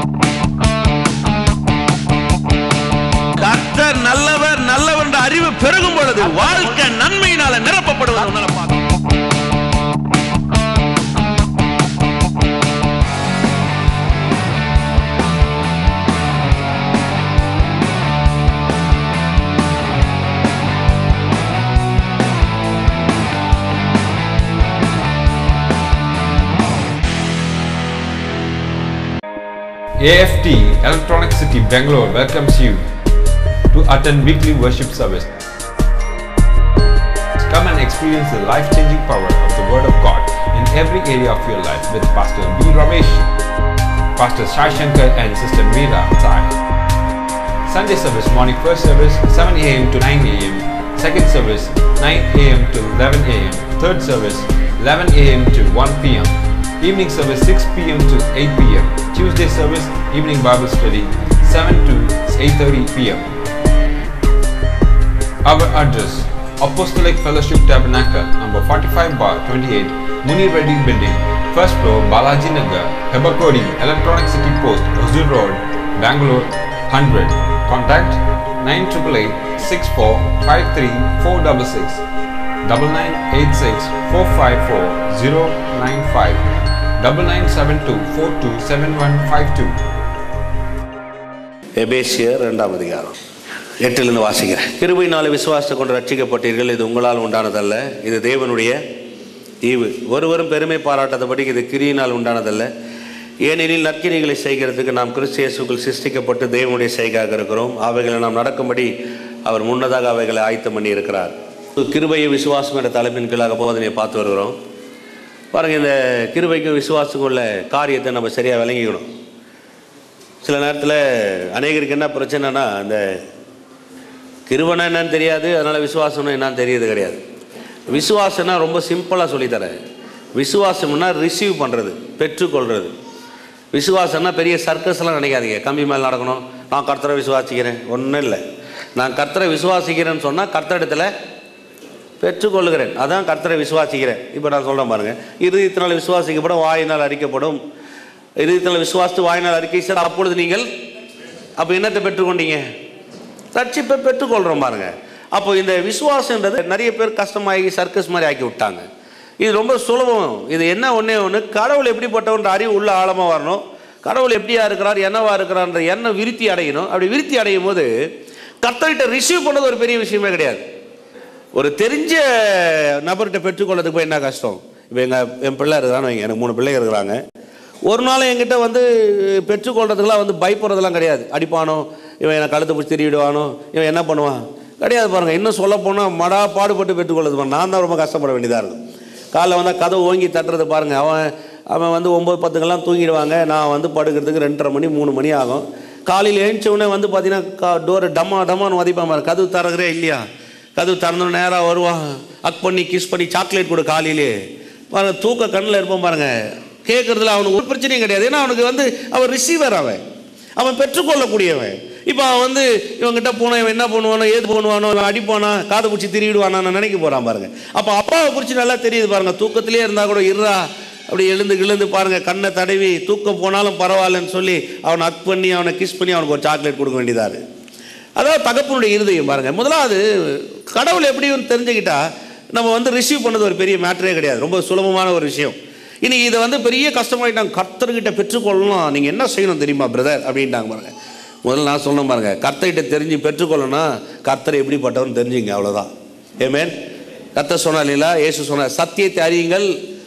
கர்த்தர் நல்லவர் நல்லவர் என்ற அறிவு பெருகும் பொழுது வாழ்க்கை நன்மையினால நிரப்பப்படுவது உன்னால பார்க்க AFT Electronic City Bangalore welcomes you to attend weekly worship service. Come and experience the life-changing power of the Word of God in every area of your life with Pastor B. Ramesh, Pastor Shai Shankar and Sister Meera Sai. Sunday service morning first service 7 a.m. to 9 a.m. Second service 9 a.m. to 11 a.m. Third service 11 a.m. to 1 p.m. Evening service 6 p.m. to 8 p.m. Tuesday service evening Bible study 7 to 8:30 p.m. Our address Apostolic Fellowship Tabernacle number 45 bar 28 Muni Reddy Building First floor Balaji Nagar Hebakodi Electronic City Post Huzur Road Bangalore 100 Contact 9888 64 53 466 9986 454 095 9972 427152 எபேசியர் இரண்டாம் அதிகாரம் எட்டிலிருந்து வாசிக்கிறேன் கிருபையினாலே விசுவாசத்தை கொண்டு ரட்சிக்கப்பட்டீர்கள் இது உங்களால் உண்டானதல்ல இது தேவனுடைய ஈவு ஒருவரும் பெருமை பாராட்டாதபடி இது கிரியினால் உண்டானதல்ல ஏனெனில் நற்கிரிகளை செய்கிறதுக்கு நாம் கிறிஸ்து இயேசுக்குள் சிருஷ்டிக்கப்பட்டு தேவனுடைய செய்காக இருக்கிறோம் அவைகளை நாம் நடக்கும்படி அவர் முன்னதாக அவைகளை ஆயத்தம் பண்ணி இருக்கிறார் கிருபையை விசுவாசம் என்ற தலைப்பின் கீழாக போதனையை பார்த்து வருகிறோம் பாருங்கள் இந்த கிருபைக்கும் விசுவாசம் உள்ள காரியத்தை நம்ம சரியாக விளங்கிக்கணும் சில நேரத்தில் அநேகருக்கு என்ன பிரச்சனைனா இந்த கிருவனா என்னன்னு தெரியாது அதனால் விசுவாசம்னா என்னன்னு தெரியுது கிடையாது விசுவாசம்னா ரொம்ப சிம்பிளாக சொல்லித்தரேன் விசுவாசம்னா ரிசீவ் பண்ணுறது பெற்றுக்கொள்கிறது விசுவாசம்னா பெரிய சர்க்கஸ்லாம் நினைக்காதீங்க கம்பி மேலே நடக்கணும் நான் கர்த்தரை விசுவாசிக்கிறேன் ஒன்றும் இல்லை நான் கர்த்தரை விசுவாசிக்கிறேன்னு சொன்னால் கர்த்தரிடத்தில் பெற்றுக்கொள்ளுகிறேன் அதான் கர்த்தரை விசுவாசிக்கிறேன் இப்போ நான் சொல்கிறேன் பாருங்கள் இருதயத்தினால் விசுவாசிக்கப்படும் வாயினால் அறிக்கப்படும் இருதயத்தினால் விசுவாசித்து வாயினால் அறிக்கை சார் அப்பொழுது நீங்கள் அப்போ என்னத்தை பெற்றுக்கொண்டீங்க ரட்சிப்பை பெற்றுக்கொள்கிறோம் பாருங்க அப்போ இந்த விசுவாசன்றது நிறைய பேர் கஷ்டமாகி சர்க்கஸ் மாதிரி ஆக்கி விட்டாங்க இது ரொம்ப சுலபம் இது என்ன ஒன்றே ஒன்று கடவுள் எப்படிப்பட்டவன்ற அறிவு உள்ள ஆழமாக வரணும் கடவுள் எப்படியா இருக்கிறார் என்னவா இருக்கிறார்ன்ற எண்ணம் விருத்தி அடையணும் அப்படி விருத்தி அடையும் போது கர்த்தர்கிட்ட ரிசீவ் பண்ணது ஒரு பெரிய விஷயமே கிடையாது ஒரு தெரிஞ்ச நபர்கிட்ட பெற்றுக்கொள்ளதுக்கு போய் என்ன கஷ்டம் இப்போ எங்கள் என் பிள்ளை இருக்கிறான்னு வைங்க எனக்கு மூணு பிள்ளைங்க இருக்கிறாங்க ஒரு நாள் என்கிட்ட வந்து பெற்றுக்கொள்றதுக்கெல்லாம் வந்து பயப்படுறதெல்லாம் கிடையாது அடிப்பானோ இவன் என்னை கழுத்தை பிடிச்சி திரிவிடுவானோ இவன் என்ன பண்ணுவான் கிடையாது பாருங்கள் இன்னும் சொல்ல போனால் மடா பாடுபட்டு பெற்றுக்கொள்றது பாருங்க. நான் தான் ரொம்ப கஷ்டப்பட வேண்டியதாக இருக்கும் காலைல வந்தால் கதவு ஓங்கி தட்டுறது பாருங்கள் அவன் அவன் வந்து ஒம்பது பத்துக்கெல்லாம் தூங்கிடுவாங்க நான் வந்து படுக்கிறதுக்கு ரெண்டரை மணி மூணு மணி ஆகும் காலையில் எழுந்த உடனே வந்து பார்த்தீங்கன்னா கா டோரை டம்மா டம்மான்னு உதைப்பான் பாரு கதவு தரகிறே இல்லையா கதவு திறந்தோன்னு நேராக வருவான் அக் பண்ணி கிஸ் பண்ணி சாக்லேட் கொடு காலையிலே பாருங்க தூக்க கண்ணில் இருப்பான் பாருங்க கேட்குறதுல அவனுக்கு ஒரு பிரச்சனையும் கிடையாது ஏன்னா அவனுக்கு வந்து அவன் ரிசீவர் அவன் அவன் பெற்றுக்கொள்ளக்கூடியவன் இப்போ அவன் வந்து இவன்கிட்ட போனா இவன் என்ன பண்ணுவானோ ஏது பண்ணுவானோ இவன் அடிப்பானா காதை பிடிச்சி திருவிடுவானா நினைக்க போறான் பாருங்க அப்போ அப்பாவை குறித்து நல்லா தெரியுது பாருங்க தூக்கத்திலே இருந்தால் கூட இருறா அப்படி எழுந்து கிழுந்து பாருங்க கண்ணை தடவி தூக்கம் போனாலும் பரவாயில்லன்னு சொல்லி அவனை அக் பண்ணி அவனை கிஸ் பண்ணி அவனுக்கு ஒரு சாக்லேட் கொடுக்க வேண்டியதா இருக்கு அதாவது தகப்பனுடைய இருதயம் பாருங்க முதலாவது கடவுள் எப்படின்னு தெரிஞ்சுக்கிட்டா நம்ம வந்து ரிசீவ் பண்ணது ஒரு பெரிய மேட்டரே கிடையாது ரொம்ப சுலபமான ஒரு விஷயம் இனி இதை வந்து பெரிய கஷ்டமாயிட்டாங்க கர்த்தர்கிட்ட பெற்றுக்கொள்ளணும் நீங்கள் என்ன செய்யணும் தெரியுமா பிரதர் அப்படின்ட்டாங்க பாருங்க முதல்ல நான் சொன்னேன் பாருங்க கர்த்தர்கிட்ட தெரிஞ்சு பெற்றுக்கொள்ளணும்னா கர்த்தர் எப்படிப்பட்டவன்னு தெரிஞ்சுங்க அவ்வளோதான் ஏமேன் கர்த்தர் சொன்னார் இல்லைங்களா இயேசு சொன்னார் சத்தியத்தை அறியுங்கள்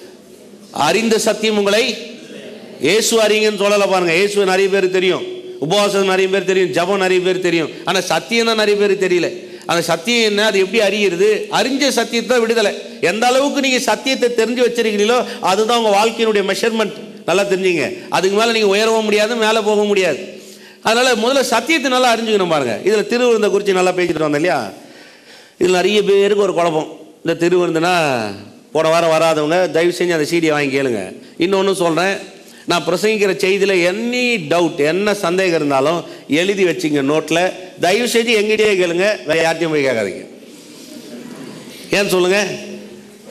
அறிந்த சத்தியம் உங்களை இயேசு அறியுங்கன்னு சொல்லலை பாருங்க இயேசு நிறைய பேர் தெரியும் உபவாசம் நிறைய பேர் தெரியும் ஜபம் நிறைய பேர் தெரியும் ஆனால் சத்தியம் தான் நிறைய பேர் தெரியல அந்த சத்தியம் என்ன அது எப்படி அறிகிறது அறிஞ்ச சத்தியத்தை தான் விடுதலை எந்த அளவுக்கு நீங்கள் சத்தியத்தை தெரிஞ்சு வச்சிருக்கிறீங்களோ அதுதான் உங்கள் வாழ்க்கையினுடைய மெஷர்மெண்ட் நல்லா தெரிஞ்சுங்க அதுக்கு மேலே நீங்கள் உயரவும் முடியாது மேலே போக முடியாது அதனால் முதல்ல சத்தியத்தை நல்லா அறிஞ்சுக்கணும் பாருங்க இதில் திருவிருந்தை குறித்து நல்லா பேசிட்டு வந்தோம் இல்லையா இதில் நிறைய பேருக்கு ஒரு குழப்பம் இந்த திருவிருந்துனா போன வாரம் வராதவங்க தயவு செஞ்சு அந்த சீடியை வாங்கி கேளுங்க இன்னொன்று சொல்கிறேன் நான் பிரசங்கிக்கிற செய்தியில் எனி டவுட் என்ன சந்தேகம் இருந்தாலும் எழுதி வச்சுங்க நோட்டில் தயவு செஞ்சு எங்கிட்டே கேளுங்க வேற யார்ட்டையும் போய் கேட்காதீங்க ஏன்னு சொல்லுங்க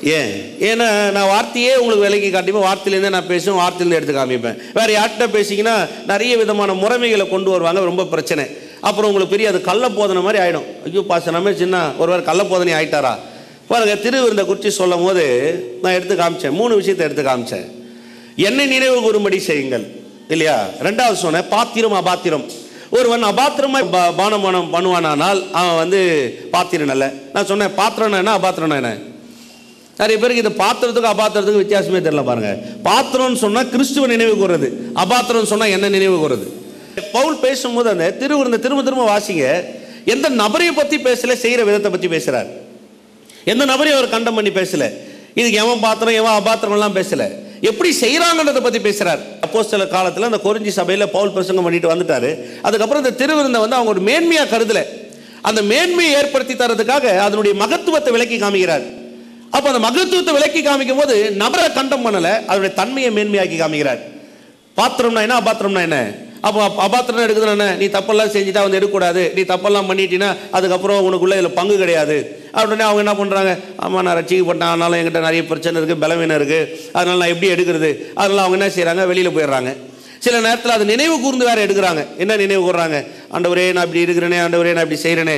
ஏன் ஏன்னா நான் வார்த்தையே உங்களுக்கு விலைக்கு காட்டிப்பேன் வார்த்தையிலேருந்தே நான் பேசுவேன் வார்த்தையிலேருந்து எடுத்து காமிப்பேன் வேறு யார்கிட்ட பேசிங்கன்னா நிறைய விதமான முறைமைகளை கொண்டு வருவாங்க ரொம்ப பிரச்சனை அப்புறம் உங்களுக்கு பெரிய அது கள்ள போதனை மாதிரி ஆகிடும் ஐயோ பாச நம்ம சின்ன ஒருவர் கள்ள போதனை ஆயிட்டாரா பாருங்க திருவிருந்த குறித்து சொல்லும் போது நான் எடுத்து காமிச்சேன் மூணு விஷயத்தை எடுத்து காமிச்சேன் என்னை நினைவு கூறும்படி செய்யுங்கள் இல்லையா ரெண்டாவது சொன்னேன் பாத்திரம் அபாத்திரம் ஒருவன் அபாத்திரமா பா- பானமானம் பண்ணுவானானால் அவன் வந்து பாத்திரம் அல்ல நான் சொன்னேன் பாத்திரம்னா என்ன அபாத்திரம்னா என்ன நிறைய பேருக்கு இந்த பாத்திரத்துக்கும் அபாத்திரத்துக்கும் வித்தியாசமே தெரியல பாருங்க பாத்திரம்னு சொன்னா கிறிஸ்துவ நினைவு கூறுறது அபாத்திரம்னு சொன்னா என்ன நினைவு கூறுறது பவுல் பேசும்போது அந்த திருவிருந்த திரும்ப திரும்ப வாசிங்க எந்த நபரையை பத்தி பேசல செய்யற விதத்தை பத்தி பேசுறார் எந்த நபரையும் அவர் கண்டம் பண்ணி பேசல இதுக்கு எவன் பாத்திரம் எவன் அபாத்திரம் எல்லாம் பேசல எப்படி செய்யறாங்கன்றத பத்தி பேசுறார் அப்போ சில காலத்துல அந்த குறிஞ்சி சபையில பவுல் பிரசங்கம் பண்ணிட்டு வந்துட்டாரு அதுக்கப்புறம் இந்த திருவிருந்தை வந்து அவங்க ஒரு மேன்மையா கருதல அந்த மேன்மையை ஏற்படுத்தி தரதுக்காக அதனுடைய மகத்துவத்தை விளக்கி காமிக்கிறார் அப்ப அந்த மகத்துவத்தை விளக்கி காமிக்கும் போது நபரை கண்டம் பண்ணல அதனுடைய தன்மையை மேன்மையாக்கி காமிக்கிறார் பாத்திரம்னா என்ன அபாத்திரம்னா என்ன அப்போ அப்- அபாத்திரம் எடுக்குதுன்னா என்ன நீ தப்பெல்லாம் செஞ்சுட்டா வந்து எடுக்கக்கூடாது நீ தப்பெல்லாம் பண்ணிட்டீன்னா அதுக்கப்புறம் உனக்குள்ள இதில் பங்கு கிடையாது அப்படின்னே அவங்க என்ன பண்ணுறாங்க ஆமாம் நான் ரசிக்கப்பட்டேன் ஆனாலும் என்கிட்ட நிறைய பிரச்சனை இருக்குது பலவீனம் இருக்குது அதனால நான் எப்படி எடுக்கிறது அதனால அவங்க என்ன செய்கிறாங்க வெளியில் போயிடுறாங்க சில நேரத்தில் அது நினைவு கூர்ந்து வேற எடுக்கிறாங்க என்ன நினைவு கூர்றாங்க ஆண்டவரே நான் இப்படி இருக்கிறேனே ஆண்டவரே நான் இப்படி செய்கிறேனே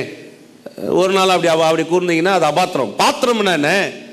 ஒரு நாள் அப்படி அவ- அப்படி கூர்ந்தீங்கன்னா அது அபாத்திரம் பாத்திரம்னா என்ன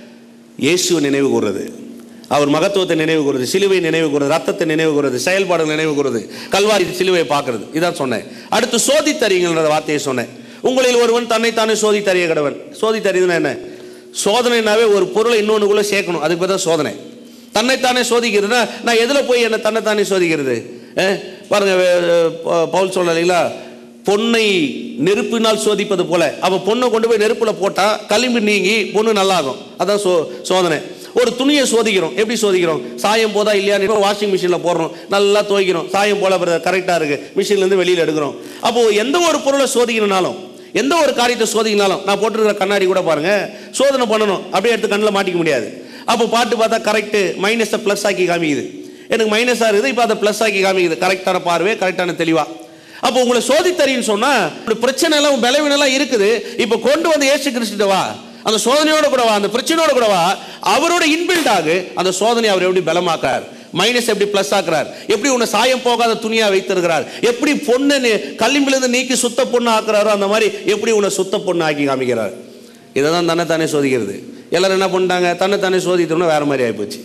இயேசுவை நினைவு கூறுறது அவர் மகத்துவத்தை நினைவு கூறுறது சிலுவை நினைவு கூறுறது ரத்தத்தை நினைவு கூறுறது செயல்பாடுகள் நினைவு கூறுறது கல்வாரி சிலுவையை பார்க்கறது இதான் சொன்னேன் அடுத்து சோதித்தறிங்கன்ற வார்த்தையை சொன்னேன் உங்களில் ஒருவன் தன்னைத்தானே சோதித்தறிய கடவன் சோதித்தறியதுன்னா என்ன சோதனைனாவே ஒரு பொருளை இன்னொன்றுக்குள்ள சேர்க்கணும் அதுக்கு பேர் தான் சோதனை தன்னைத்தானே சோதிக்கிறதுனா நான் எதில் போய் என்ன தன்னைத்தானே சோதிக்கிறது அஹ், பாருங்க அஹ், ப- பவுல் சொல்ல இல்லைங்களா பொன்னை நெருப்பினால் சோதிப்பது போல அவ பொண்ணை கொண்டு போய் நெருப்புல போட்டா களிம்பு நீங்கி பொண்ணு நல்லாகும் அதான் சோ சோதனை ஒரு துணியை சோதிக்கிறோம் எப்படி சோதிக்கிறோம் சாயம் போதா இல்லையான்னு வாஷிங் மிஷினில் போடுறோம் நல்லா துவைக்கிறோம் சாயம் போல கரெக்டாக இருக்கு மிஷின்லேருந்து வெளியில் எடுக்கிறோம் அப்போ எந்த ஒரு பொருளை சோதிக்கணும்னாலும் எந்த ஒரு காரியத்தை சோதிக்கினாலும் நான் போட்டிருக்கிற கண்ணாடி கூட பாருங்க சோதனை பண்ணணும் அப்படியே எடுத்து கண்ணில் மாட்டிக்க முடியாது அப்போ பாட்டு பார்த்தா கரெக்ட் மைனஸை ப்ளஸ் ஆக்கி காமிக்குது எனக்கு மைனஸாக இருக்குது இப்போ அதை ப்ளஸ் ஆக்கி காமிக்குது கரெக்டான பார்வை கரெக்டான தெளிவா அப்போ உங்களை சோதித்தறின்னு சொன்னா இப்படி பிரச்சனை எல்லாம் பலவீனம் எல்லாம் இருக்குது இப்போ கொண்டு வந்து ஏசு கிறிஸ்துட்ட வா அந்த சோதனையோட கூட வா அந்த பிரச்சனையோட கூட வா அவரோட இன்பில்ட் ஆகு அந்த சோதனை அவர் எப்படி பலமாக்குறார் மைனஸ் எப்படி பிளஸ் ஆக்குறார் எப்படி உன்னை சாயம் போகாத துணியா வைத்திருக்கிறார் எப்படி பொண்ணு கல்லிம்பிலிருந்து நீக்கி சுத்த பொண்ணு ஆக்குறாரோ அந்த மாதிரி எப்படி உன்னை சுத்த பொண்ணு ஆக்கி காமிக்கிறார் இதை தான் தன்னைத்தானே சோதிக்கிறது எல்லாரும் என்ன பண்ணிட்டாங்க தன்னைத்தானே சோதித்தோம்னா வேற மாதிரி ஆயிப்போச்சு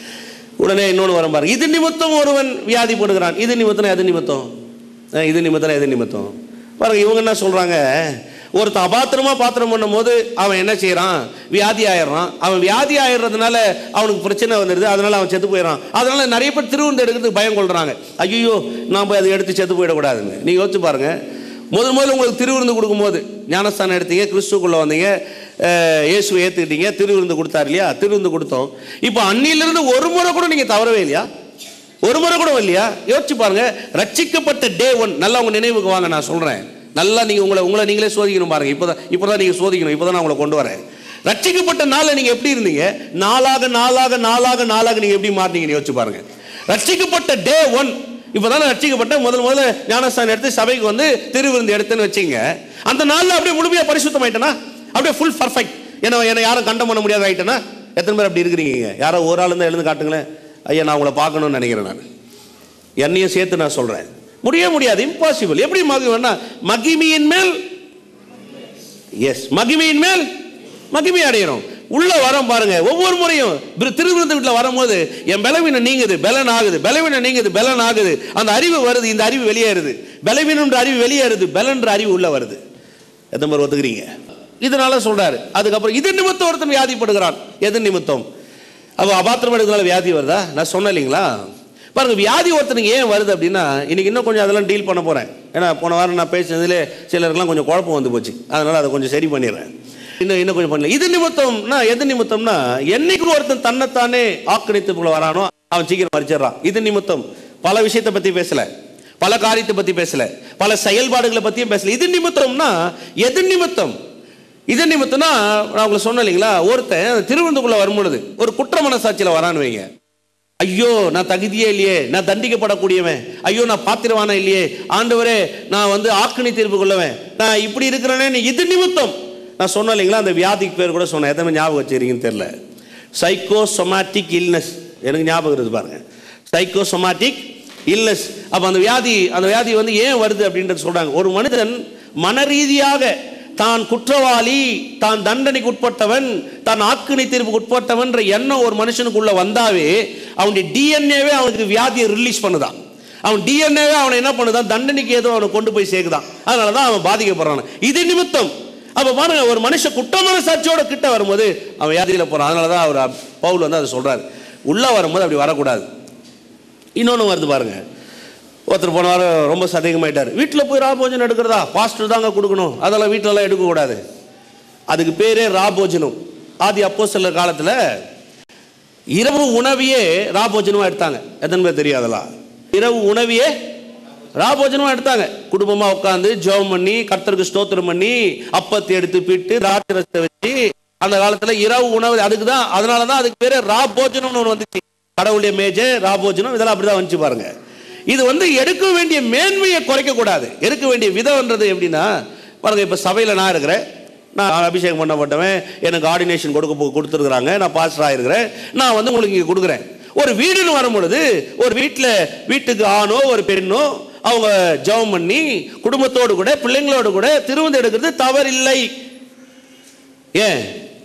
உடனே இன்னொன்று வரும் பாருங்க இது நிமித்தம் ஒருவன் வியாதிப்படுகிறான் இது நிமித்தம் எது நிமித்தம் அஹ் இது நிமித்தம் எது நிமித்தம் பாருங்க இவங்க என்ன சொல்றாங்க ஒருத்தன் அபாத்திரமா பாத்திரம் பண்ணும்போது அவன் என்ன செய்யறான் வியாதி ஆயிடுறான் அவன் வியாதி ஆயிடுறதுனால அவனுக்கு பிரச்சனை வந்துடுது அதனால அவன் செத்து போயிடறான் அதனால நிறைய பேர் திருவிருந்து எடுக்கிறதுக்கு பயம் கொள்றாங்க ஐயோ நான் போய் அதை எடுத்து செத்து போயிடக்கூடாதுன்னு நீங்க யோசிச்சு பாருங்க முதல் முதல்ல உங்களுக்கு திருவிருந்து கொடுக்கும்போது ஞானஸ்தானம் எடுத்தீங்க கிறிஸ்துக்குள்ள வந்தீங்க அஹ், இயேசுவை ஏற்றுக்கிட்டீங்க திருவிருந்து கொடுத்தாரு இல்லையா திருவிருந்து கொடுத்தோம் இப்போ அன்னிலிருந்து ஒரு முறை கூட நீங்க தவறவே இல்லையா ஒரு முறை கூட இல்லையா யோசிச்சு பாருங்க ரட்சிக்கப்பட்ட டே ஒன் நல்லா உங்க நினைவுக்கு வாங்க நான் சொல்றேன் நல்லா நீங்க உங்களை உங்களை நீங்களே சோதிக்கணும் பாருங்க இப்போதான் இப்போதான் நீங்க சோதிக்கணும் இப்போதான் நான் உங்களை கொண்டு வரேன் ரட்சிக்கப்பட்ட நாள்ல நீங்க எப்படி இருந்தீங்க நாளாக நாளாக நாளாக நாளாக நீங்க எப்படி மாறீங்கன்னு யோசிச்சு பாருங்க ரட்சிக்கப்பட்ட டே ஒன் இப்போதானே ரட்சிக்கப்பட்ட முதல் முதல்ல ஞானஸ்தானம் எடுத்து சபைக்கு வந்து திருவிருந்து எடுத்துன்னு வச்சிங்க அந்த நாள்ல அப்படியே முழுமையா பரிசுத்தம் ஆயிட்டனா அப்படியே ஃபுல் பர்ஃபெக்ட் என்ன என்ன யாரும் கண்டம் பண்ண முடியாத ஆயிட்டனா எத்தனை பேர் அப்படி இருக்கிறீங்க யாரோ ஒரு ஆள் இருந்தால் எழுந்து காட்டுங்களேன் ஐயா நான் உங்களை பார்க்கணும்னு நினைக்கிறேன் நான் என்னையும் சேர்த்து நான் சொல்றேன் முடிய முடியாது இம்பாசிபிள் எப்படி மகிமைன்னா மகிமையின் மேல் எஸ் மகிமையின் மேல் மகிமை அடையணும் உள்ள வரோம் பாருங்க ஒவ்வொரு முறையும் திரு- திருவிருந்த வீட்டில் வரும்போது என் பலவீனம் நீங்குது பலன் ஆகுது பலவீனம் நீங்குது பலன் ஆகுது அந்த அறிவு வருது இந்த அறிவு வெளியேறுது பலவீனம்ன்ற அறிவு வெளியேறுது பலன்ற அறிவு உள்ள வருது எத்தனை பேர் ஒத்துக்கிறீங்க இதனால சொல்றாரு அதுக்கப்புறம் இது நிமித்தம் ஒருத்தன் வியாதிப்படுகிறான் எது நிமித்தம் அப்போ அபாத்திரம் எடுக்கிறதுனால வியாதி வருதா நான் சொன்னேன் இல்லைங்களா பாருங்க வியாதி ஒருத்தனுக்கு ஏன் வருது அப்படின்னா இன்னைக்கு இன்னும் கொஞ்சம் அதெல்லாம் டீல் பண்ண போறேன் ஏன்னா போன வாரம் நான் பேசினதுல சிலருக்குலாம் கொஞ்சம் குழப்பம் வந்து போச்சு அதனால அதை கொஞ்சம் சரி பண்ணிடுறேன் இன்னும் இன்னும் கொஞ்சம் பண்ணல இது நிமித்தம்னா எது நிமித்தம்னா என்னைக்கு ஒருத்தன் தன்னைத்தானே ஆக்கிரமித்துக்குள்ள வரானோ அவன் சீக்கிரம் மறிச்சிடுறான் இது நிமித்தம் பல விஷயத்தை பத்தி பேசல பல காரியத்தை பத்தி பேசல பல செயல்பாடுகளை பத்தியும் பேசல இது நிமித்தம்னா எது நிமித்தம் இது நிமித்தம்னா நான் உங்களுக்கு சொன்னேன் இல்லைங்களா ஒருத்தன் திருவிருந்துக்குள்ள வரும்பொழுது ஒரு குற்ற மனசாட்சியில வரான்னு வைங்க ஐயோ நான் தகுதியே இல்லையே நான் தண்டிக்கப்படக்கூடியவன் ஐயோ நான் பாத்திரவான இல்லையே ஆண்டவரே நான் வந்து ஆக்கினி தீர்ப்பு கொள்ளவன் நான் இப்படி இருக்கிறேனே இது நிமித்தம் நான் சொன்னேன் இல்லைங்களா அந்த வியாதிக்கு பேர் கூட சொன்னேன் எத்தனை ஞாபகம் வச்சுக்கிறீங்கன்னு தெரியல சைக்கோசொமாட்டிக் இல்னஸ் எனக்கு ஞாபகம் இருக்குது பாருங்க சைக்கோசொமாட்டிக் இல்னஸ் அப்போ அந்த வியாதி அந்த வியாதி வந்து ஏன் வருது அப்படின்றது சொல்றாங்க ஒரு மனிதன் மனரீதியாக தான் குற்றவாளி தான் தண்டனைக்கு உட்பட்டவன் தான் ஆக்கினை தீர்ப்புக்கு உட்பட்டவன்ற எண்ணம் ஒரு மனுஷனுக்குள்ள வந்தாவே அவனுடைய டிஎன்ஏவே அவனுக்கு வியாதியை ரிலீஸ் பண்ணுதான் அவன் டிஎன்ஏவே அவனை என்ன பண்ணுதான் தண்டனைக்கு ஏதோ அவனை கொண்டு போய் சேர்க்குதான் அதனால தான் அவன் பாதிக்கப்படுறான் இது நிமித்தம் அப்போ பாருங்க ஒரு மனுஷன் குற்றமான சாட்சியோட கிட்ட வரும்போது அவன் வியாதியில் போகிறான் அதனால தான் அவர் பவுல் வந்து அதை சொல்றாரு உள்ளே வரும்போது அப்படி வரக்கூடாது இன்னொன்று வருது பாருங்க ஒருத்தர் போன வாரம் ரொம்ப சந்தேகமாயிட்டார் வீட்டில் போய் ராபோஜனம் எடுக்கிறதா பாஸ்டர் தாங்க கொடுக்கணும் அதெல்லாம் வீட்டிலலாம் எடுக்கக்கூடாது அதுக்கு பேரே ராபோஜனம் ஆதி அப்போ சில காலத்தில் இரவு உணவையே ராபோஜனமாக எடுத்தாங்க எத்தனை பேர் தெரியாதலாம் இரவு உணவையே ராபோஜனமாக எடுத்தாங்க குடும்பமாக உட்காந்து ஜெபம் பண்ணி கர்த்தருக்கு ஸ்தோத்திரம் பண்ணி அப்பத்தை எடுத்து பிட்டு திராட்சரசத்தை வச்சு அந்த காலத்தில் இரவு உணவு அதுக்கு தான் அதனால தான் அதுக்கு பேர் ராபோஜனம்னு ஒன்று வந்துச்சு கடவுளுடைய மேஜை ராபோஜனம் இதெல்லாம் அப்படி தான் வந்துச்சு பாருங்க இது வந்து எடுக்க வேண்டிய மேன்மையை குறைக்க கூடாது எடுக்க வேண்டிய விதம்ன்றது எப்படின்னா பாருங்க இப்போ சபையில் நான் இருக்கிறேன் நான் அபிஷேகம் பண்ணப்பட்டவன் எனக்கு ஆர்டினேஷன் கொடுக்க போ- கொடுத்துருக்குறாங்க நான் பாஸ்டர் ஆயிருக்கிறேன் நான் வந்து உங்களுக்கு இங்கே கொடுக்குறேன் ஒரு வீடுன்னு வரும் பொழுது ஒரு வீட்டில் வீட்டுக்கு ஆணோ ஒரு பெண்ணோ அவங்க ஜெபம் பண்ணி குடும்பத்தோடு கூட பிள்ளைங்களோடு கூட திருவிந்து எடுக்கிறது தவறில்லை ஏன்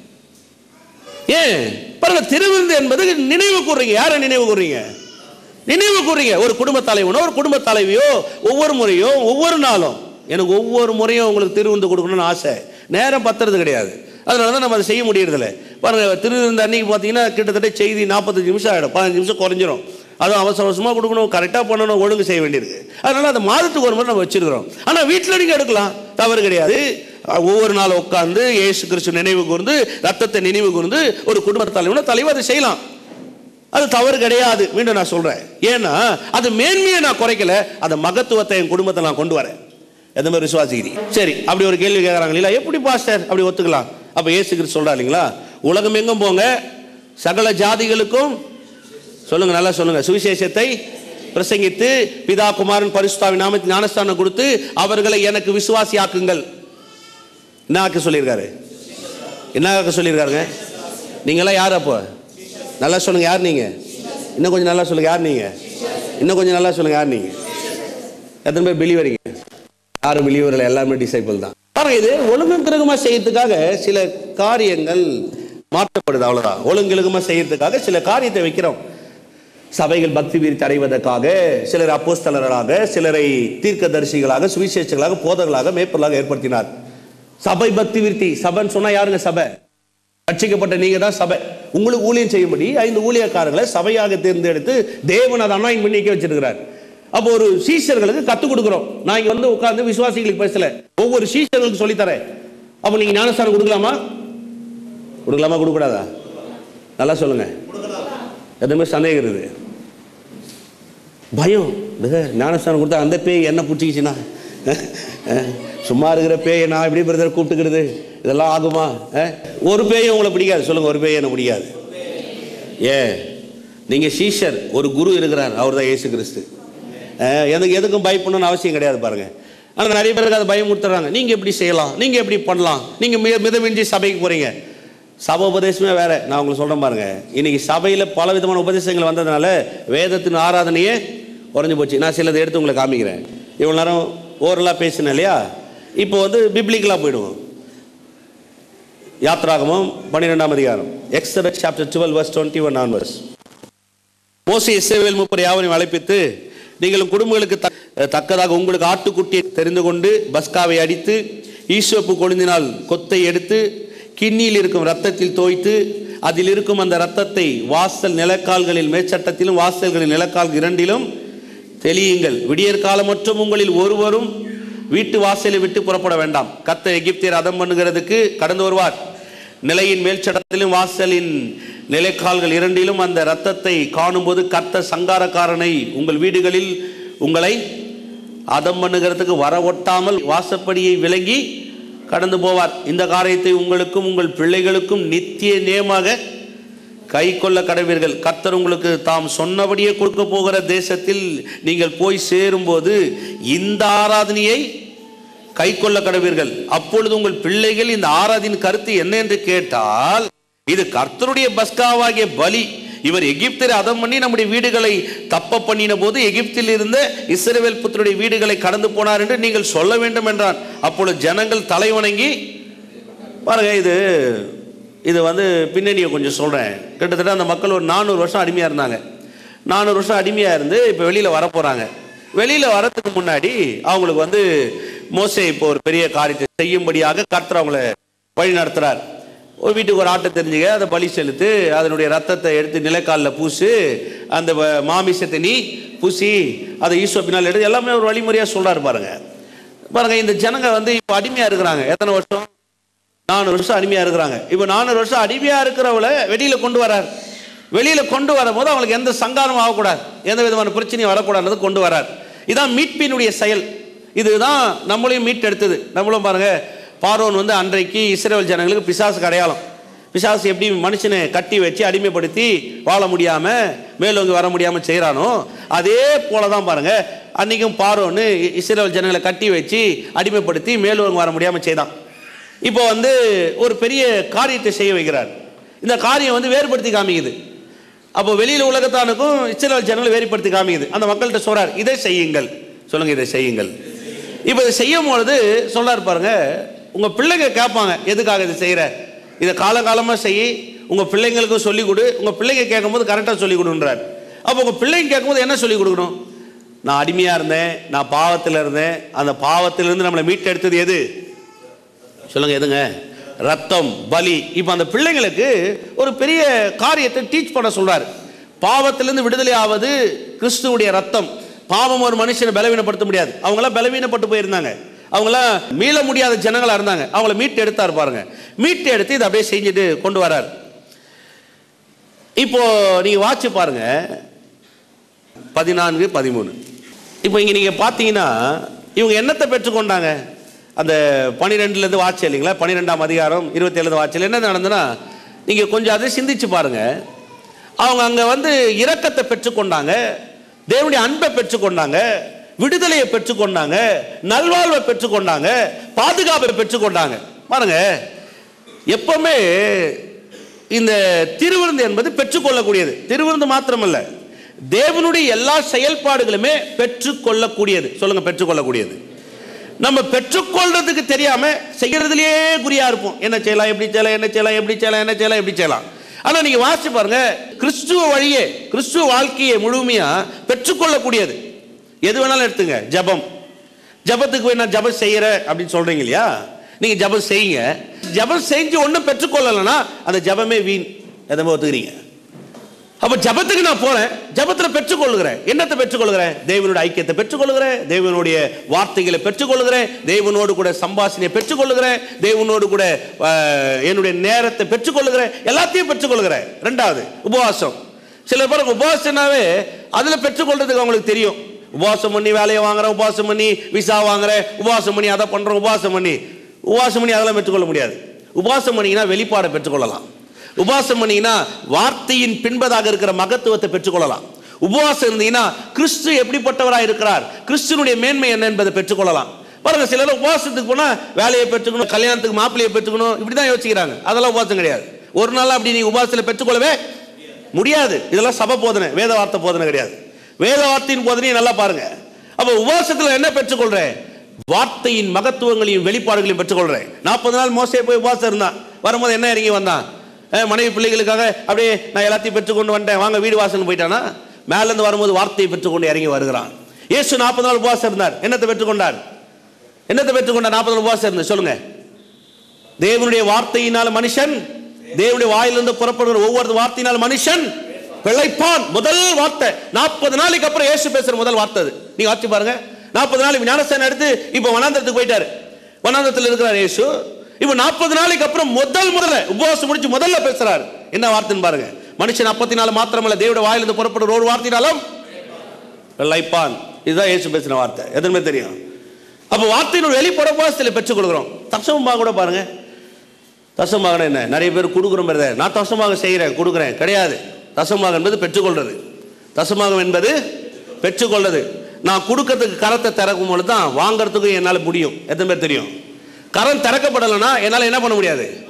ஏன் பாருங்க திருவிருந்து என்பது நினைவு கூறுறீங்க யாரை நினைவு கூறுறீங்க நினைவு கூறுறீங்க ஒரு குடும்ப தலைவனோ ஒரு குடும்ப தலைவியோ ஒவ்வொரு முறையும் ஒவ்வொரு நாளும் எனக்கு ஒவ்வொரு முறையும் உங்களுக்கு திருவிருந்து கொடுக்கணும்னு ஆசை நேரம் பத்துறது கிடையாது அதனால தான் நம்ம அதை செய்ய முடியறதில்ல பாருங்க திருவிருந்து அன்னைக்கு பார்த்தீங்கன்னா கிட்டத்தட்ட செய்தி நாற்பத்தஞ்சு நிமிஷம் ஆகிடும் பதினஞ்சு நிமிஷம் குறைஞ்சிரும் அதுவும் அவசர அவசரமாக கொடுக்கணும் கரெக்டாக பண்ணணும் ஒழுங்கு செய்ய வேண்டியிருக்கு அதனால அந்த மாதத்துக்கு ஒரு முறை நம்ம வச்சிருக்கிறோம் ஆனால் வீட்டில் நீங்கள் எடுக்கலாம் தவறு கிடையாது ஒவ்வொரு நாள் உட்கார்ந்து இயேசு கிறிஸ்து நினைவு கூர்ந்து ரத்தத்தை நினைவு கூர்ந்து ஒரு குடும்ப தலைவன தலைவர் அதை செய்யலாம் அது தவறு கிடையாது மீண்டும் நான் சொல்றேன் ஏன்னா அது மேன்மையை நான் குறைக்கல அந்த மகத்துவத்தை என் குடும்பத்தை நான் கொண்டு வரேன் எந்த மாதிரி விசுவாசிக்கிறீங்க சரி அப்படி ஒரு கேள்வி கேட்குறாங்க இல்லையா எப்படி பாஸ்டர் அப்படி ஒத்துக்கலாம் அப்போ இயேசு கிறிஸ்து சொல்றா இல்லைங்களா உலகம் எங்கும் போங்க சகல ஜாதிகளுக்கும் சொல்லுங்க நல்லா சொல்லுங்க சுவிசேஷத்தை பிரசங்கித்து பிதா குமாரன் பரிசுத்தாவின் நாமத்தில் ஞானஸ்தானம் கொடுத்து அவர்களை எனக்கு விசுவாசியாக்குங்கள் என்ன ஆக்க சொல்லியிருக்காரு என்ன ஆக்க சொல்லியிருக்காருங்க நீங்களாம் யார் அப்போ நல்லா சொல்லுங்க யார் நீங்க இன்னும் கொஞ்சம் நல்லா சொல்லுங்க யார் நீங்க இன்னும் கொஞ்சம் நல்லா சொல்லுங்க யார் நீங்க எத்தனை பேர் பிலிவரிங்க யாரும் பிலிவரில் எல்லாமே டிசைபிள் தான் பாருங்க இது ஒழுங்கும் கிரகமாக செய்யறதுக்காக சில காரியங்கள் மாற்றப்படுது அவ்வளவுதான் ஒழுங்கிழகமா செய்யறதுக்காக சில காரியத்தை வைக்கிறோம் சபைகள் பக்தி விருத்தி அடைவதற்காக சிலர் அப்போஸ்தலர்களாக சிலரை தீர்க்கதரிசிகளாக சுவிசேஷங்களாக போதர்களாக மேற்பொருளாக ஏற்படுத்தினார் சபை பக்தி விருத்தி சபைன்னு சொன்னா யாருங்க சபை ரட்சிக்கப்பட்ட நீங்க தான் சபை உங்களுக்கு ஊழியம் செய்யும்படி ஐந்து ஊழியக்காரர்களை சபையாக தேர்ந்தெடுத்து தேவன் அதை அனாயின் பண்ணி வைக்க வச்சிருக்கிறார் அப்போ ஒரு சீஷர்களுக்கு கத்துக் கொடுக்குறோம் நான் இங்க வந்து உட்கார்ந்து விசுவாசிகளுக்கு பேசல ஒவ்வொரு சீஷர்களுக்கு சொல்லித்தரேன் அப்போ நீங்க ஞானஸ்தானம் கொடுக்கலாமா கொடுக்கலாமா கொடுக்கூடாதா நல்லா சொல்லுங்க எதுவுமே சந்தேகம் இருக்குது பயம் இது ஞானஸ்தானம் கொடுத்தா அந்த பேய் என்ன பிடிச்சிக்கிச்சுன்னா சும்மா இருக்கிற பேயை நான் எப்படி பிரதர் கூப்பிட்டுக்கிறது இதெல்லாம் ஆகுமா அஹ்? ஒரு பேயும் உங்களை பிடிக்காது சொல்லுங்க ஒரு பேய் எனக்கு பிடிக்காது ஏன் நீங்க சீஷர் ஒரு குரு இருக்கிறார் அவர் தான் இயேசு கிறிஸ்து அஹ், எனக்கு எதுக்கும் பயப்படணும்னு அவசியம் கிடையாது பாருங்க ஆனால் நிறைய பேருக்கு அதை பயமுறுத்துறாங்க நீங்க எப்படி செய்யலாம் நீங்க எப்படி பண்ணலாம் நீங்க மித மிதமின்றி சபைக்கு போறீங்க சபை உபதேசமே வேற நான் உங்களுக்கு சொல்றேன் பாருங்க இன்னைக்கு சபையில் பல விதமான உபதேசங்கள் வந்ததுனால வேதத்தின் ஆராதனையே குறைஞ்சு போச்சு நான் சிலதை எடுத்து உங்களுக்கு காமிக்கிறேன் இவ்வளோ நேரம் ஓரலாக பேசினேன் இல்லையா இப்போ வந்து பிப்ளிக்கலாக போயிடுவோம் யாத்ராகமம் பன்னிரெண்டாம் அதிகாரம் Exodus chapter twelve verse twenty one ஆன் வர்ஸ் மோசே இஸ்ரவேல் முப்பர் யாவரையும் அழைப்பித்து நீங்களும் குடும்பங்களுக்கு தக்க- தக்கதாக உங்களுக்கு ஆட்டுக்குட்டியை தெரிந்து கொண்டு பஸ்காவை அடித்து ஈசோப்பு கொழுந்தினால் கொத்தை எடுத்து கிண்ணியில் இருக்கும் ரத்தத்தில் தோய்த்து அதில் இருக்கும் அந்த ரத்தத்தை வாசல் நிலக்கால்களில் மேற்சட்டத்திலும் வாசல்களின் நிலக்கால் இரண்டிலும் தெளியுங்கள் விடியற் காலம் மற்றும் உங்களில் ஒருவரும் வீட்டு வாசலை விட்டு புறப்பட வேண்டாம் கத்த எகிப்தியர் அதம் பண்ணுகிறதுக்கு கடந்து வருவார் நிலையின் மேல் சட்டத்திலும் வாசலின் நிலைக்கால்கள் இரண்டிலும் அந்த இரத்தத்தை காணும்போது கர்த்த சங்காரக்காரனை உங்கள் வீடுகளில் உங்களை அதம் பண்ணுகிறதுக்கு வர ஒட்டாமல் வாசப்படியை விலங்கி கடந்து போவார் இந்த காரியத்தை உங்களுக்கும் உங்கள் பிள்ளைகளுக்கும் நித்திய நியமாக கை கொள்ள கடவீர்கள் கர்த்தர் உங்களுக்கு தாம் சொன்னபடியே கொடுக்க போகிற தேசத்தில் நீங்கள் போய் சேரும்போது இந்த ஆராதனையை கை கொள்ள கடவீர்கள் அப்பொழுது உங்கள் பிள்ளைகள் இந்த ஆராதனின் கருத்து என்ன என்று கேட்டால் இது கர்த்தருடைய பஸ்காவாகிய பலி இவர் எகிப்தில் அதம் பண்ணி நம்முடைய வீடுகளை தப்ப பண்ணின போது எகிப்தில் இருந்த இஸ்ரவேல் புத்தருடைய வீடுகளை கடந்து போனார் என்று நீங்கள் சொல்ல வேண்டும் என்றான் அப்பொழுது ஜனங்கள் தலை வணங்கி பாருங்க இது இது வந்து பின்னணியை கொஞ்சம் சொல்கிறேன் கிட்டத்தட்ட அந்த மக்கள் ஒரு நானூறு வருஷம் அடிமையாக இருந்தாங்க நானூறு வருஷம் அடிமையாக இருந்து இப்போ வெளியில் வர போகிறாங்க வெளியில் வரதுக்கு முன்னாடி அவங்களுக்கு வந்து மோசே இப்போ ஒரு பெரிய காரியத்தை செய்யும்படியாக கர்த்தர் அவங்கள வழி நடத்துகிறார் ஒரு வீட்டுக்கு ஒரு ஆட்டை தெரிஞ்சுக்க அதை பலி செலுத்து அதனுடைய ரத்தத்தை எடுத்து நிலைக்காலில் பூசு அந்த வ- மாமிசத்தை நீ பூசி அதை ஈஸ்வ பின்னால் எடுத்து எல்லாமே ஒரு வழிமுறையாக சொல்கிறாரு பாருங்க பாருங்க இந்த ஜனங்க வந்து இப்போ அடிமையாக இருக்கிறாங்க எத்தனை வருஷம் நானூறு வருஷம் அடிமையாக இருக்கிறாங்க இப்போ நானூறு வருஷம் அடிமையாக இருக்கிறவளை வெளியில் கொண்டு வரார் வெளியில் கொண்டு வரும்போது அவங்களுக்கு எந்த சங்காரம் ஆகக்கூடாது எந்த விதமான பிரச்சனையும் வரக்கூடாது கொண்டு வரார் இதான் மீட்பினுடைய செயல் இதுதான் நம்மளையும் மீட் எடுத்தது நம்மளும் பாருங்க பார்வோன் வந்து அன்றைக்கு இஸ்ரேல் ஜனங்களுக்கு பிசாசுக்கு அடையாளம் பிசாசு எப்படி மனுஷனை கட்டி வச்சு அடிமைப்படுத்தி வாழ முடியாம மேலோங்கி வர முடியாம செய்கிறானோ அதே போல தான் பாருங்க அன்னைக்கும் பார்வோன்னு இஸ்ரேல் ஜனங்களை கட்டி வச்சு அடிமைப்படுத்தி மேலோங்கி வர முடியாம செய்தான் இப்போ வந்து ஒரு பெரிய காரியத்தை செய்ய வைக்கிறார் இந்த காரியம் வந்து வேறுபடுத்தி காமிக்குது அப்போ வெளியில் உலகத்தானுக்கும் இஸ்ரேல் ஜனங்களை வேறுபடுத்தி காமிக்குது அந்த மக்கள்கிட்ட சொல்றார் இதை செய்யுங்கள் சொல்லுங்க இதை செய்யுங்கள் இப்போ இதை செய்யும் பொழுது சொல்றாரு பாருங்க உங்க பிள்ளைங்க கேட்பாங்க எதுக்காக இதை செய்யற இதை காலகாலமாக செய் உங்க பிள்ளைங்களுக்கும் சொல்லிக் கொடு உங்க பிள்ளைங்க கேட்கும்போது கரெக்டாக சொல்லிக் கொடுன்றார் அப்போ உங்க பிள்ளைங்க கேட்கும்போது என்ன சொல்லிக் கொடுக்கணும் நான் அடிமையாக இருந்தேன் நான் பாவத்தில் இருந்தேன் அந்த பாவத்திலிருந்து நம்மளை மீட்டெடுத்தது எது சொல்லுங்க எதுங்க ரத்தம் பலி இப்போ அந்த பிள்ளைங்களுக்கு ஒரு பெரிய காரியத்தை டீச் பண்ண சொல்றாரு பாவத்திலிருந்து விடுதலை ஆவது கிறிஸ்துவுடைய ரத்தம் பாவம் ஒரு மனுஷனை பலவீனப்படுத்த முடியாது அவங்களாம் பலவீனப்பட்டு போயிருந்தாங்க அவங்களாம் மீள முடியாத ஜனங்களா இருந்தாங்க அவங்கள மீட்டு எடுத்தார் பாருங்க மீட்டு எடுத்து இதை அப்படியே செஞ்சுட்டு கொண்டு வரார் இப்போ நீங்க வாட்சி பாருங்க பதினான்கு பதிமூணு இப்போ இங்கே நீங்கள் பார்த்தீங்கன்னா இவங்க என்னத்தை பெற்றுக்கொண்டாங்க அந்த பனிரெண்டுலேருந்து வாட்சி இல்லைங்களா பன்னிரெண்டாம் அதிகாரம் இருபத்தேழு வாட்சியில் என்ன நடந்ததுன்னா நீங்கள் கொஞ்சம் அதை சிந்திச்சு பாருங்க அவங்க அங்கே வந்து இரக்கத்தை பெற்றுக்கொண்டாங்க தேவனுடைய அன்பை பெற்றுக்கொண்டாங்க விடுதலையை பெற்றுக்கொண்டாங்க நல்வாழ்வை பெற்றுக்கொண்டாங்க பாதுகாப்பை பெற்றுக்கொண்டாங்க பாருங்க எப்பவுமே இந்த திருவிருந்து என்பது பெற்றுக்கொள்ளக்கூடியது திருவிருந்து மாத்திரமல்ல தேவனுடைய எல்லா செயல்பாடுகளுமே பெற்றுக்கொள்ளக்கூடியது சொல்லுங்க பெற்றுக்கொள்ளக்கூடியது நம்ம பெற்றுக்கொள்றதுக்கு தெரியாம செய்யறதுலயே குறியா இருப்போம் என்ன செய்யலாம் எப்படி செய்யலாம் என்ன செய்யலாம் எப்படி செய்யலாம் என்ன செய்யலாம் எப்படி செய்யலாம் ஆனா நீங்க வாசிச்சு பாருங்க கிறிஸ்துவ வழியே கிறிஸ்துவ வாழ்க்கையை முழுமையா பெற்றுக்கொள்ளக்கூடியது எது வேணாலும் எடுத்துங்க ஜெபம் ஜெபத்துக்கு போய் நான் ஜெபம் செய்யறேன் அப்படின்னு சொல்றீங்க இல்லையா நீங்க ஜெபம் செய்யுங்க ஜெபம் செஞ்சு ஒன்றும் பெற்றுக்கொள்ளலைன்னா அந்த ஜெபமே வீண் எதை ஒத்துக்கிறீங்க அப்ப ஜபத்துக்கு நான் போறேன் ஜபத்துல பெற்றுக்கொள்கிறேன் என்னத்தை பெற்றுக்கொள்கிறேன் தேவனுடைய ஐக்கியத்தை பெற்றுக்கொள்கிறேன் தேவனுடைய வார்த்தைகளை பெற்றுக்கொள்கிறேன் தேவனோடு கூட சம்பாஷணையை பெற்றுக்கொள்கிறேன் தேவனோடு கூட அஹ், என்னுடைய நேரத்தை பெற்றுக்கொள்கிறேன் எல்லாத்தையும் பெற்றுக்கொள்கிறேன் ரெண்டாவது உபவாசம் சில பேருக்கு உபவாசம்னாவே அதுல பெற்றுக்கொள்றதுக்கு அவங்களுக்கு தெரியும் உபவாசம் பண்ணி வேலையை வாங்குறேன் உபவாசம் பண்ணி விசா வாங்குறேன் உபவாசம் பண்ணி அதை பண்றேன் உபவாசம் பண்ணி உபவாசம் பண்ணி அதெல்லாம் பெற்றுக்கொள்ள முடியாது உபவாசம் பண்ணீங்கன்னா வெளிப்பாடை பெற்றுக்கொள்ளலாம் உபவாசம் பண்ணீங்கன்னா வார்த்தையின் பின்பதாக இருக்கிற மகத்துவத்தை பெற்றுக்கொள்ளலாம் உபவாசம் இருந்தீங்கன்னா கிறிஸ்து எப்படிப்பட்டவராக இருக்கிறார் கிறிஸ்துனுடைய மேன்மை என்ன என்பதை பெற்றுக்கொள்ளலாம் பாருங்க சிலர் உபவாசத்துக்கு போனா வேலையை பெற்றுக்கணும் கல்யாணத்துக்கு மாப்பிள்ளையை பெற்றுக்கணும் இப்படி தான் யோசிக்கிறாங்க அதெல்லாம் உபவாசம் கிடையாது ஒரு நாள் அப்படி நீ உபவாசத்தில் பெற்றுக்கொள்ளவே முடியாது இதெல்லாம் சபை போதனை வேத வார்த்தை போதனை கிடையாது வேத வார்த்தையின் போதனையை நல்லா பாருங்க அப்ப உபவாசத்தில் என்ன பெற்றுக்கொள்றேன் வார்த்தையின் மகத்துவங்களையும் வெளிப்பாடுகளையும் பெற்றுக்கொள்றேன் நாற்பது நாள் மோசே போய் உபவாசம் இருந்தான் வரும்போது என்ன இறங்கி வந்தான் அஹ் மனைவி பிள்ளைகளுக்காக அப்படியே நான் எல்லாத்தையும் பெற்றுக்கொண்டு வந்துட்டேன் வாங்க வீடு வாசல் போயிட்டானா மேல இருந்து வரும்போது வார்த்தையை பெற்றுக்கொண்டு இறங்கி வருகிறான் இயேசு நாற்பது நாள் உபவாசம் இருந்தார் என்னத்தை பெற்றுக்கொண்டார் என்னத்தை பெற்றுக்கொண்டார் நாற்பது நாள் உபவாசம் இருந்து சொல்லுங்க தேவனுடைய வார்த்தையினால் மனுஷன் தேவனுடைய வாயிலிருந்து புறப்படுகிற ஒவ்வொரு வார்த்தையினால் மனுஷன் பிழைப்பான் முதல் வார்த்தை நாற்பது நாளைக்கு அப்புறம் இயேசு பேசுற முதல் வார்த்தை அது நீங்க ஆச்சு பாருங்க நாற்பது நாளைக்கு ஞானஸ்தானம் எடுத்து இப்போ வனாந்தரத்துக்கு போயிட்டாரு வனாந்தரத்தில் இருக்கிறார் இயேசு இப்போ நாற்பது நாளைக்கு அப்புறம் முதல் முதல்ல உபவாசம் முடிச்சு முதல்ல பேசுறாரு என்ன வார்த்தைன்னு பாருங்க மனுஷன் அப்பத்தினால மாத்திரமல்ல தேவனுடைய வாயிலிருந்து புறப்படுற ஒரு வார்த்தையினாலும் பிழைப்பான் இதுதான் இயேசு பேசின வார்த்தை எதுவுமே தெரியும் அப்போ வார்த்தையினுடைய வெளிப்பட உபவாசத்தில் பெற்றுக்கொள்கிறோம் தசமமாக கூட பாருங்க தசமாக என்ன நிறைய பேர் கொடுக்குறோம் பிரதர் நான் தசமாக செய்கிறேன் கொடுக்குறேன் கிடையாது தசமாக என்பது பெற்றுக்கொள்றது தசமாகம் என்பது பெற்றுக்கொள்றது நான் கொடுக்கறதுக்கு கரத்தை திறக்கும் பொழுது தான் வாங்குறதுக்கும் என்னால் முடியும் எத்தனை பேர் தெரியும் கரம் திறக்கப்படலைன்னா என்னால் என்ன பண்ண முடியாது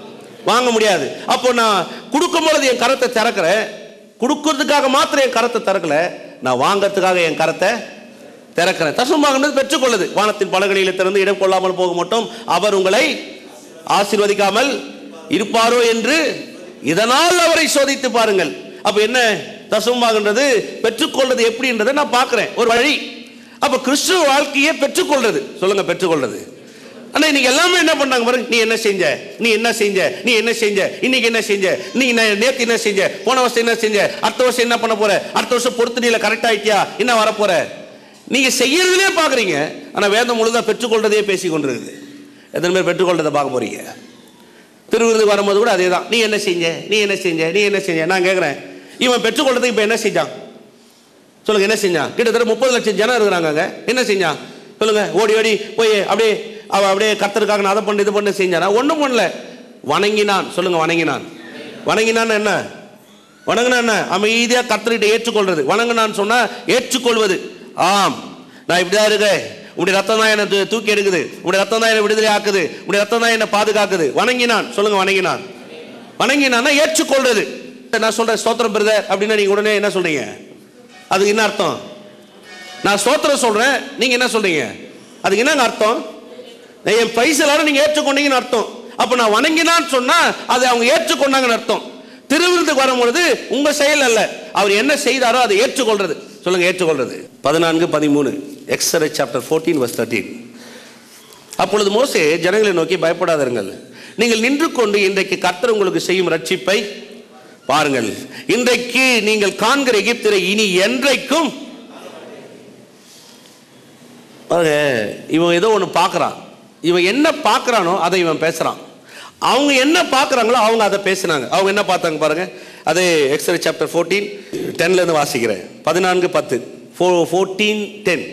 வாங்க முடியாது அப்போ நான் கொடுக்கும் பொழுது என் கரத்தை திறக்கிறேன் கொடுக்கறதுக்காக மாத்திரம் என் கரத்தை திறக்கல நான் வாங்கறதுக்காக என் கரத்தை திறக்கிறேன் தசமாகனது பெற்றுக்கொள்ளுது வானத்தின் பலகணியில் திறந்து இடம் கொள்ளாமல் போக மட்டும் அவர் உங்களை ஆசீர்வதிக்காமல் இருப்பாரோ என்று இதனால் அவரை சோதித்து பாருங்கள் அப்ப என்ன தசமாகன்றது பெற்றுக்கொள்றது எப்படின்றதை நான் பார்க்கிறேன் ஒரு வழி அப்ப கிறிஸ்துவ வாழ்க்கையை பெற்றுக்கொள்றது சொல்லுங்க பெற்றுக்கொள்றது ஆனா இன்னைக்கு எல்லாமே என்ன பண்ணாங்க பாருங்க நீ என்ன செஞ்ச நீ என்ன செஞ்ச நீ என்ன செஞ்ச இன்னைக்கு என்ன செஞ்ச நீ நே- நேத்து என்ன செஞ்ச போன வருஷம் என்ன செஞ்ச அடுத்த வருஷம் என்ன பண்ண போற அடுத்த வருஷம் பொறுத்து நீல கரெக்ட் ஆயிட்டியா என்ன வரப் போற நீங்க செய்யறதுலே பாக்குறீங்க ஆனா வேதம் முழுதா பெற்றுக்கொள்றதே பேசி கொண்டிருக்குது எத்தனை பேர் பெற்றுக்கொள்றதை பார்க்க போறீங்க திருவிருந்துக்கு வரும்போது கூட அதே தான் நீ என்ன செஞ்ச நீ என்ன செஞ்ச நீ என்ன செஞ்ச நான் கேட்குறேன் இவன் பெற்றுக்கொள்றதுக்கு இப்போ என்ன செஞ்சான் சொல்லுங்க என்ன செஞ்சான் கிட்டத்தட்ட முப்பது லட்சம் ஜனம் இருக்கிறாங்க அங்க. என்ன செஞ்சான் சொல்லுங்க ஓடி ஓடி போய் அப்படியே அவன் அப்படியே கத்தருக்காக நான் அதை பண்ணு இது பண்ணு செஞ்சானா ஒன்றும் பண்ணல வணங்கினான் சொல்லுங்க வணங்கினான் வணங்கினான் என்ன வணங்கினா என்ன அமைதியாக கத்தர்கிட்ட ஏற்றுக்கொள்றது வணங்கினான்னு சொன்னா ஏற்றுக்கொள்வது ஆம் நான் இப்படிதான் இருக்கேன் உடைய ரத்தம் தான் என்னை தூ- தூக்கி எடுக்குது உடைய ரத்தம் தான் என்னை விடுதலை ஆக்குது உடைய ரத்தம் தான் என்னை பாதுகாக்குது வணங்கினான் சொல்லுங்க வணங்கினான் வணங்கினான்னா ஏற்றுக்கொள்றது நான் சொல்றேன் ஸ்தோத்திரம் பிரதர் அப்படின்னா நீங்க உடனே என்ன சொல்றீங்க அதுக்கு என்ன அர்த்தம் நான் ஸ்தோத்திரம் சொல்றேன் நீங்க என்ன சொல்றீங்க அதுக்கு என்னங்க அர்த்தம் நான் என் பிரைஸ் எல்லாரும் நீங்க ஏற்றுக்கொண்டீங்கன்னு அர்த்தம் அப்ப நான் வணங்கினான்னு சொன்னா அதை அவங்க ஏற்றுக்கொண்டாங்கன்னு அர்த்தம் திருவிருந்துக்கு வரும்பொழுது உங்க செயல் அல்ல அவர் என்ன செய்தாரோ அதை ஏற்றுக்கொள்றது சொல்லுங்க ஏற்றுக்கொள்றது பதினான்கு பதிமூணு எக்ஸரை சாப்டர் ஃபோர்டீன் வஸ் தேர்ட்டீன் அப்பொழுது மோசே ஜனங்களை நோக்கி பயப்படாதீர்கள் நீங்கள் நின்று கொண்டு இன்றைக்கு கர்த்தர் உங்களுக்கு செய்யும் ரட்சிப்பை பாருங்கள் இன்றைக்கு நீங்கள் காண்கிற எகிப்திரை இனி என்றைக்கும் பாருங்க இவன் ஏதோ ஒன்று பார்க்குறான் இவன் என்ன பார்க்குறானோ அதை இவன் பேசுகிறான் அவங்க என்ன பார்க்குறாங்களோ அவங்க அதை பேசுனாங்க அவங்க என்ன பார்த்தாங்க பாருங்க அது எக்ஸ்ரே சாப்டர் ஃபோர்டீன் டென்லேருந்து வாசிக்கிறேன் பதினான்கு பத்து ஃபோ ஃபோர்டீன் டென்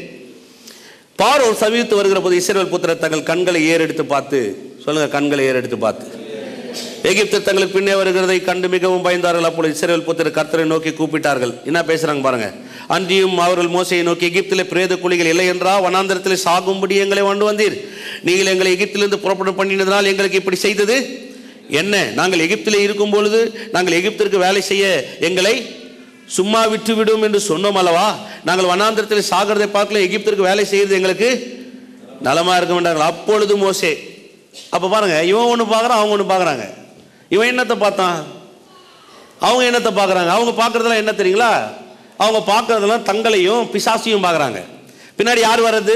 பார்வோன் சமீபத்து வருகிற போது இஸ்ரவேல் புத்திரர் தங்கள் கண்களை ஏறெடுத்து பார்த்து சொல்லுங்க கண்களை ஏறெடுத்து பார்த்து எகிப்து தங்களுக்கு பின்னே வருகிறதை கண்டு மிகவும் பயந்தார்கள் அப்பொழுது இஸ்ரவேல் புத்திரர் கர்த்தரை நோக்கி கூப்பிட்டார்கள் என்ன பேசுறாங்க பாருங்க அன்றியும் அவர்கள் மோசையை நோக்கி எகிப்திலே பிரேத குழிகள் இல்லை என்றா வனாந்தரத்திலே சாகும்படி எங்களை கொண்டு வந்தீர் நீங்கள் எங்களை எகிப்திலிருந்து புறப்பட பண்ணினதனால் எங்களுக்கு இப்படி செய்தது என்ன நாங்கள் எகிப்திலே இருக்கும் பொழுது நாங்கள் எகிப்திற்கு வேலை செய்ய எங்களை சும்மா விட்டு விடும் என்று சொன்னோம் அல்லவா நாங்கள் வனாந்திரத்தில் சாகிறதை பார்க்கல எகிப்திற்கு வேலை செய்யறது எங்களுக்கு நலமா இருக்க மாட்டாங்க அப்பொழுது மோசே அப்ப பாருங்க இவன் ஒன்று பார்க்குறான் அவங்க ஒன்று பார்க்குறாங்க இவன் என்னத்தை பார்த்தான் அவங்க என்னத்தை பார்க்குறாங்க அவங்க பார்க்குறதெல்லாம் என்ன தெரியுங்களா அவங்க பார்க்குறதெல்லாம் தங்களையும் பிசாசையும் பார்க்குறாங்க பின்னாடி யார் வர்றது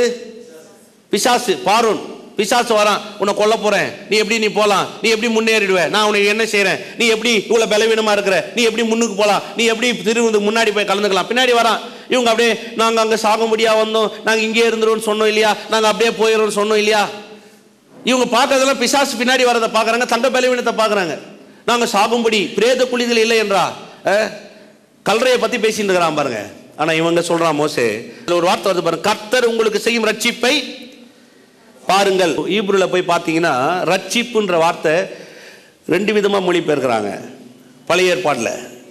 பிசாசு பாரோன் பிசாசு வரான் உன்னை கொல்ல போறேன் நீ எப்படி நீ போலாம் நீ எப்படி முன்னேறிடுவ நான் உனக்கு என்ன செய்றேன் நீ எப்படி இவ்வளவு பலவீனமா இருக்கிற நீ எப்படி முன்னுக்கு போலாம் நீ எப்படி திரும்ப முன்னாடி போய் கலந்துக்கலாம் பின்னாடி வரான் இவங்க அப்படியே நாங்க அங்க சாகும்படியா வந்தோம் நாங்க இங்கே இருந்துருவோம்னு சொன்னோம் இல்லையா நாங்க அப்படியே போயிடுறோம்னு சொன்னோம் இல்லையா இவங்க பார்க்கறதெல்லாம் பிசாசு பின்னாடி வரதை பார்க்கறாங்க தங்க பலவீனத்தை பார்க்கறாங்க நாங்க சாகும்படி பிரேத குழிகள் இல்லை என்றா அஹ், கல்றையை பத்தி பேசிட்டு இருக்கிறான் பாருங்க ஆனா இவங்க சொல்றான் மோசே இதுல ஒரு வார்த்தை வருது பாருங்க கர்த்தர் உங்களுக்கு செய்யும் ரட்சிப்பை பாருங்கள் ஈப்ருல போய் பார்த்தீங்கன்னா ரட்சிப்புன்ற வார்த்தை ரெண்டு விதமாக மொழிபெயர்க்கிறாங்க பழைய ஏற்பாட்டில்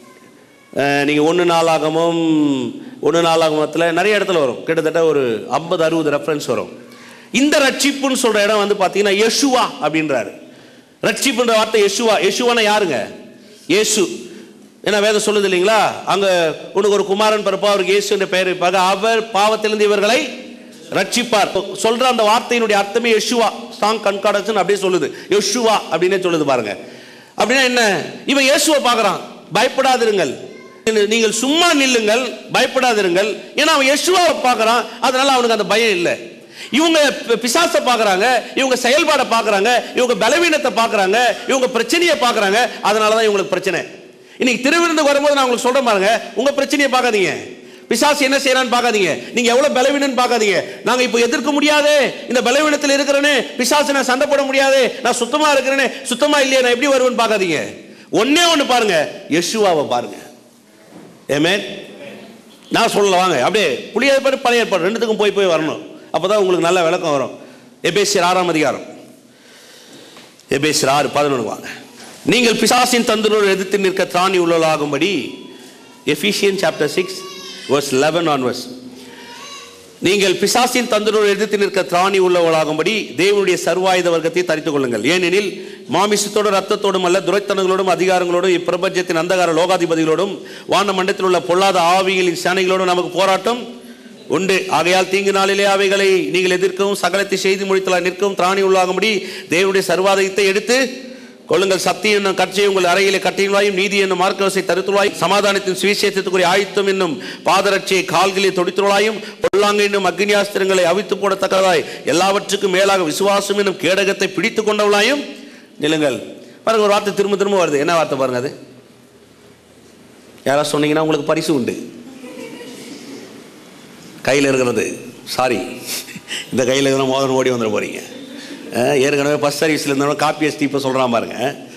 நீங்கள் ஒன்று நாளாகமும் ஒன்று நாளாகமத்தில் நிறைய இடத்துல வரும் கிட்டத்தட்ட ஒரு ஐம்பது அறுபது ரெஃபரன்ஸ் வரும் இந்த ரட்சிப்புன்னு சொல்கிற இடம் வந்து பார்த்தீங்கன்னா யெஷுவா அப்படின்றாரு ரட்சிப்புன்ற வார்த்தை யெஷுவா யெஷுவானா யாருங்க இயேசு ஏன்னா வேதம் சொல்லுது இல்லைங்களா அங்க உனக்கு ஒரு குமாரன் பிறப்பா அவருக்கு இயேசு என்ற பெயர் வைப்பாங்க அவர் பாவத்திலிருந்து இவர்களை ரட்சிப்பார் சொல்ற அந்த வார்த்தையினுடைய அர்த்தமே யெஷுவா ஸ்ட்ராங் கண்காடன்ஸ் அப்படியே சொல்லுது யெஷுவா அப்படின்னே சொல்லுது பாருங்க அப்படின்னா என்ன இவன் இயேசுவை பார்க்கறான் பயப்படாதிருங்கள் நீங்கள் சும்மா நில்லுங்கள் பயப்படாதிருங்கள் ஏன்னா அவன் யெஷுவாவை பார்க்கறான் அதனால அவனுக்கு அந்த பயம் இல்லை இவங்க பி- பிசாசை பார்க்கறாங்க இவங்க செயல்பாடை பார்க்கறாங்க இவங்க பலவீனத்தை பார்க்கறாங்க இவங்க பிரச்சனையை பார்க்கறாங்க அதனால தான் இவங்களுக்கு பிரச்சனை இன்னைக்கு திருவிருந்து வரும்போது நான் உங்களுக்கு சொல்றேன் பாருங்க உங்க பிரச்சனையை பார்க்காதீங்க பிசாசு என்ன செய்யறான்னு பார்க்காதீங்க நீங்க எவ்வளவு பலவீனன்னு பார்க்காதீங்க நாங்க இப்போ எதிர்க்க முடியாதே இந்த பலவீனத்தில் இருக்கிறேனே பிசாசு நான் சண்டை போட முடியாதே நான் சுத்தமா இருக்கிறேனே சுத்தமா இல்லையே நான் எப்படி வருவேன்னு பார்க்காதீங்க ஒண்ணே ஒண்ணு பாருங்க யெஷுவாவை பாருங்க ஏமேன் நான் சொல்லல வாங்க அப்படியே புளிய ஏற்பாடு பழைய ஏற்பாடு ரெண்டுத்துக்கும் போய் போய் வரணும் அப்பதான் உங்களுக்கு நல்ல விளக்கம் வரும் எபேசியர் ஆறாம் அதிகாரம் எபேசியர் ஆறு பதினொன்று வாங்க நீங்கள் பிசாசின் தந்திரோடு எதிர்த்து நிற்க திராணி உள்ளலாகும்படி Ephesians chapter six verse eleven ஆன்வர்ஸ் நீங்கள் பிசாசின் தந்திரோடு எதிர்த்து நிற்க திராணி உள்ளவர்களாகும்படி தேவனுடைய சர்வாயுத வர்க்கத்தை தரித்துக் கொள்ளுங்கள் ஏனெனில் மாமிசத்தோடும் ரத்தத்தோடும் அல்ல துரைத்தனங்களோடும் அதிகாரங்களோடும் இப்பிரபஞ்சத்தின் அந்தகார லோகாதிபதிகளோடும் வான மண்டலத்தில் உள்ள பொல்லாத ஆவிகளின் சேனைகளோடும் நமக்கு போராட்டம் உண்டு ஆகையால் தீங்கு நாளிலே அவைகளை நீங்கள் எதிர்க்கவும் சகலத்தை செய்து முடித்தலாம் நிற்கவும் திராணி உள்ளாகும்படி தேவனுடைய சர்வாதயத்தை எடுத்து கொள்ளுங்கள் சத்தியம் என்னும் கட்சியை உங்கள் அறையிலே கட்டியுள்ளாயும் நீதி என்னும் மார்க்கவசை தருத்துள்ளாய் சமாதானத்தின் சுவிசேஷத்துக்குரிய ஆயுத்தம் என்னும் பாதரட்சியை கால்களில் தொடித்துள்ளாயும் பொல்லாங்கு என்னும் அக்னியாஸ்திரங்களை அவித்து போடத்தக்கதாய் எல்லாவற்றுக்கும் மேலாக விசுவாசம் என்னும் கேடகத்தை பிடித்து கொண்டவளாயும் நிலுங்கள் பாருங்க ஒரு வார்த்தை திரும்ப திரும்ப வருது என்ன வார்த்தை பாருங்க அது யாராவது சொன்னீங்கன்னா உங்களுக்கு பரிசு உண்டு கையில் இருக்கிறது சாரி இந்த கையில் இருக்கிற மோதல் ஓடி வந்துட போகிறீங்க ஏற்கனவே பஸ் சர்வீஸில் இருந்தவங்க காப்பி எஸ்டி இப்போ சொல்கிறான் பாருங்க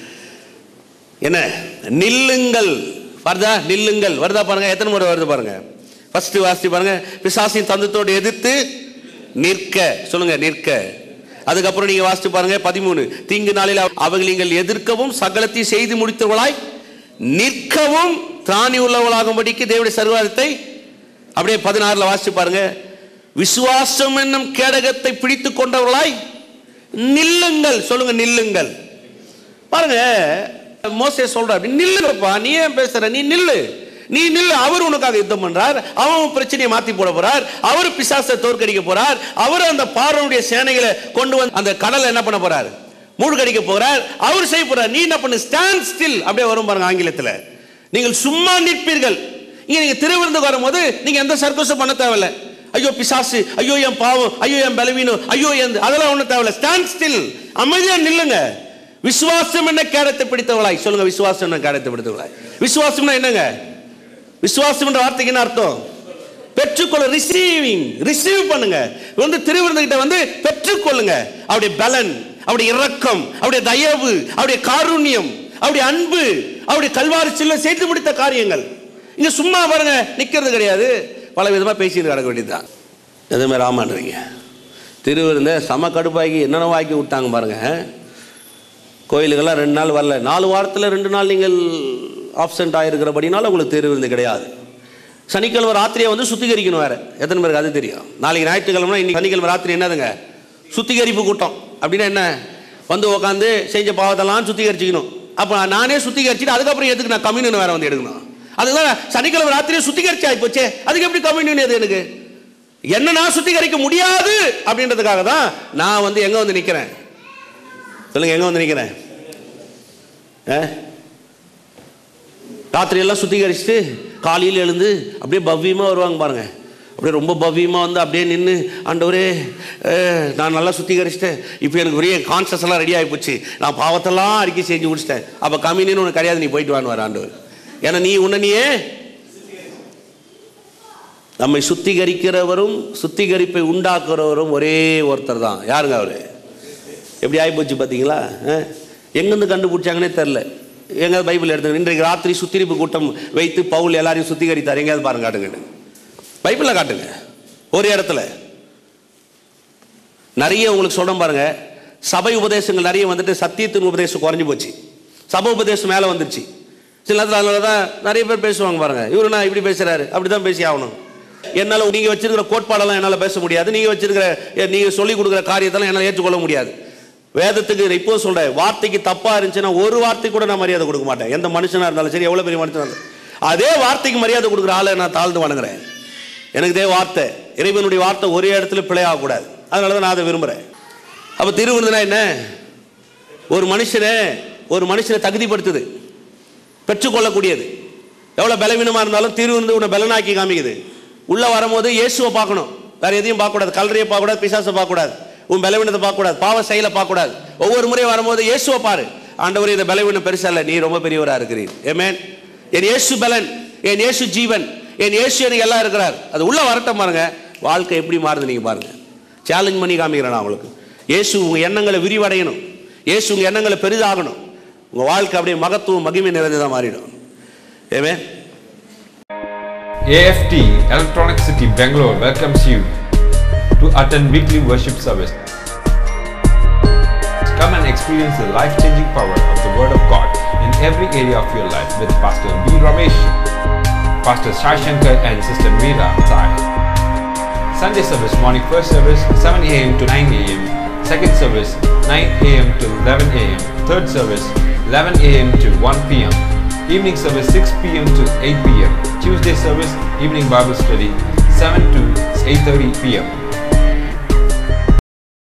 என்ன நில்லுங்கள் வருதா நில்லுங்கள் வருதா பாருங்க எத்தனை முறை வருது பாருங்க ஃபர்ஸ்ட் வாசி பாருங்க பிசாசின் தந்தத்தோடு எதிர்த்து நிற்க சொல்லுங்க நிற்க அதுக்கப்புறம் நீங்க வாசித்து பாருங்க பதிமூணு தீங்கு நாளில் அவர்கள் நீங்கள் எதிர்க்கவும் சகலத்தை செய்து முடித்தவர்களாய் நிற்கவும் திராணி உள்ளவர்களாகும்படிக்கு தேவனுடைய சர்வாதத்தை அப்படியே பதினாறுல வாசிச்சு பாருங்க விசுவாசம் என்னும் கேடகத்தை பிடித்து கொண்டவர்களாய் நில்லுங்கள் சொல்லுங்க நில்லுங்கள் பாருங்க மோசே சொல்ற அப்படி நில்லுங்கப்பா நீ ஏன் பேசுற நீ நில்லு நீ நில்லு அவர் உனக்காக யுத்தம் பண்றார் அவன் உன் பிரச்சனையை மாத்தி போட போறார் அவர் பிசாசை தோற்கடிக்க போறார் அவர் அந்த பார்வனுடைய சேனைகளை கொண்டு வந்து அந்த கடலை என்ன பண்ண போறார் மூழ்கடிக்க போறார் அவர் செய்ய போறார் நீ என்ன பண்ணு ஸ்டாண்ட் ஸ்டில் அப்படியே வரும் பாருங்க ஆங்கிலத்தில் நீங்கள் சும்மா நிற்பீர்கள் இங்க நீங்க திருவிருந்துக்கு வரும்போது நீங்க எந்த சர்க்கஸும் பண்ண தேவையில்ல ஐயோ பிசாசு ஐயோ என் பாவம் ஐயோ என் பலவீனம் ஐயோ என் அதெல்லாம் ஒண்ணும் தேவையில்ல ஸ்டாண்ட் ஸ்டில் அமைதியா நில்லுங்க விசுவாசம் என்ன கேடத்தை பிடித்தவளாய் சொல்லுங்க விசுவாசம் என்ன கேடத்தை பிடித்தவளாய் விசுவாசம்னா என்னங்க விசுவாசம் என்ற வார்த்தைக்கு என்ன அர்த்தம் பெற்றுக்கொள்ள ரிசீவிங் ரிசீவ் பண்ணுங்க வந்து திருவிருந்துகிட்ட வந்து பெற்றுக்கொள்ளுங்க அவருடைய பலன் அவருடைய இரக்கம் அவருடைய தயவு அவருடைய காருண்யம் அவருடைய அன்பு அவருடைய கல்வாரி செல்ல செய்து முடித்த காரியங்கள் இங்க சும்மா பாருங்க நிக்கிறது கிடையாது பல விதமா பேசிட்டு கிடக்க வேண்டியதுதான் எதுவுமே ராமான்றீங்க திருவிருந்த சம கடுப்பாக்கி என்னென்ன வாக்கி விட்டாங்க பாருங்க கோயிலுக்கெல்லாம் ரெண்டு நாள் வரல நாலு வாரத்தில் ரெண்டு நாள் நீங்கள் ஆப்சண்ட் ஆகிருக்கிறபடினால உங்களுக்கு திருவிருந்து கிடையாது சனிக்கிழமை ராத்திரியை வந்து சுத்திகரிக்கணும் வேற எத்தனை பேருக்கு அது தெரியும் நாளைக்கு ஞாயிற்றுக்கிழமை இன்னைக்கு சனிக்கிழமை ராத்திரி என்னதுங்க சுத்திகரிப்பு கூட்டம் அப்படின்னா என்ன வந்து உட்காந்து செஞ்ச பாவத்தெல்லாம் சுத்திகரிச்சுக்கணும் அப்போ நானே சுத்திகரிச்சுட்டு அதுக்கப்புறம் எதுக்கு நான் கம்யூனியன் வேற வந்து எடுக்கணும் அதுதான் சனிக்கிழமை ராத்திரியே சுத்திகரிச்சு ஆகி போச்சே அதுக்கு எப்படி கம்யூனியன் எது எனக்கு என்ன நான் சுத்திகரிக்க முடியாது அப்படின்றதுக்காக தான் நான் வந்து எங்க வந்து நிக்கிறேன் சொல்லுங்க எங்க வந்து நிக்கிறேன் ஆ? ராத்திரி எல்லாம் சுத்திகரிச்சுட்டு காலையில் எழுந்து அப்படியே பவ்யமாக வருவாங்க பாருங்க அப்படியே ரொம்ப பவ்யமாக வந்து அப்படியே நின்று ஆண்டவரே அஹ், நான் நல்லா சுத்திகரிச்சிட்டேன் இப்போ எனக்கு பெரிய கான்சஸ் எல்லாம் ரெடி ஆகி போச்சு நான் பாவத்தெல்லாம் அறிக்கை செஞ்சு முடிச்சிட்டேன் அப்போ கம்யூனியன் உனக்கு கிடையாது நீ போயிட்டு வான்னு வர ஆண்டவர் ஏன்னா நீ உன்னை நீயே நம்மை சுத்திகரிக்கிறவரும் சுத்திகரிப்பை உண்டாக்குறவரும் ஒரே ஒருத்தர் தான் யாருங்க அவரு எப்படி ஆகிப்போச்சு பார்த்தீங்களா அஹ்? எங்கேருந்து கண்டுபிடிச்சாங்கன்னே தெரில எங்கேயாவது பைபிள் எடுத்துங்க இன்றைக்கு ராத்திரி சுத்திரிப்பு கூட்டம் வைத்து பவுல் எல்லாரையும் சுத்திகரித்தார் எங்கேயாவது பாருங்க காட்டுங்க பைபிளில் காட்டுங்க ஒரு இடத்துல நிறைய உங்களுக்கு சொல்றேன் பாருங்க சபை உபதேசங்கள் நிறைய வந்துட்டு சத்தியத்தின் உபதேசம் குறைஞ்சு போச்சு சபை உபதேசம் மேலே வந்துருச்சு சில நேரத்தில் அதனால தான் நிறைய பேர் பேசுவாங்க பாருங்க இவரு நான் இப்படி பேசுறாரு அப்படி தான் பேசி ஆகணும் என்னால் நீங்கள் வச்சிருக்கிற கோட்பாடெல்லாம் என்னால் பேச முடியாது நீங்கள் வச்சிருக்கிற நீங்கள் சொல்லிக் கொடுக்குற காரியத்தெல்லாம் என்னால் ஏற்றுக்கொள்ள முடியாது வேதத்துக்கு நான் இப்போ சொல்றேன் வார்த்தைக்கு தப்பா இருந்துச்சுன்னா ஒரு வார்த்தை கூட நான் மரியாதை கொடுக்க மாட்டேன் எந்த மனுஷனா இருந்தாலும் சரி எவ்வளவு பெரிய மனுஷனா இருந்தாலும் அதே வார்த்தைக்கு மரியாதை கொடுக்குற ஆளை நான் தாழ்ந்து வணங்குறேன் எனக்கு இதே வார்த்தை இறைவனுடைய வார்த்தை ஒரே இடத்துல பிழையாகக்கூடாது அதனால தான் நான் அதை விரும்புகிறேன் அப்போ திருவிருந்துனா என்ன ஒரு மனுஷனை ஒரு மனுஷனை தகுதிப்படுத்துது பெற்றுக்கொள்ளக்கூடியது எவ்வளோ பலவீனமாக இருந்தாலும் திருவிருந்து உன்னை பலனாக்கி காமிக்குது உள்ளே வரும்போது இயேசுவை பார்க்கணும் வேற எதையும் பார்க்கக்கூடாது கல்லறையை பார்க்கக்கூடாது பிசாசை பார்க்கக்கூடாது உன் பலவீனத்தை பார்க்கக்கூடாது பாவ செயலை பார்க்கக்கூடாது ஒவ்வொரு முறையும் வரும்போது இயேசுவை பாரு ஆண்டவர் இந்த பலவீனம் பெருசா இல்லை நீ ரொம்ப பெரியவராக இருக்கிறீர் ஏமேன் என் இயேசு பலன் என் இயேசு ஜீவன் என் இயேசு எனக்கு எல்லாம் இருக்கிறார் அது உள்ள வரட்டும் பாருங்க வாழ்க்கை எப்படி மாறுது நீங்க பாருங்க சேலஞ்ச் பண்ணி காமிக்கிறேன் நான் உங்களுக்கு இயேசு உங்க எண்ணங்களை விரிவடையணும் இயேசு உங்க எண்ணங்களை பெரிதாகணும் உங்க வாழ்க்கை அப்படியே மகத்துவம் மகிமை நிறைந்ததாக மாறிடும் ஏமே AFT Electronic City Bangalore welcomes you to attend weekly worship service. Come and experience the life-changing power of the Word of God in every area of your life with Pastor B. Ramesh, Pastor Sai Shankar and Sister Meera Sai. Sunday service morning first service 7 a.m. to 9 a.m. Second service 9 a.m. to 11 a.m. Third service 11 a.m. to 1 p.m. Evening service 6 p.m. to 8 p.m. Tuesday service evening Bible study 7 to 8:30 p.m.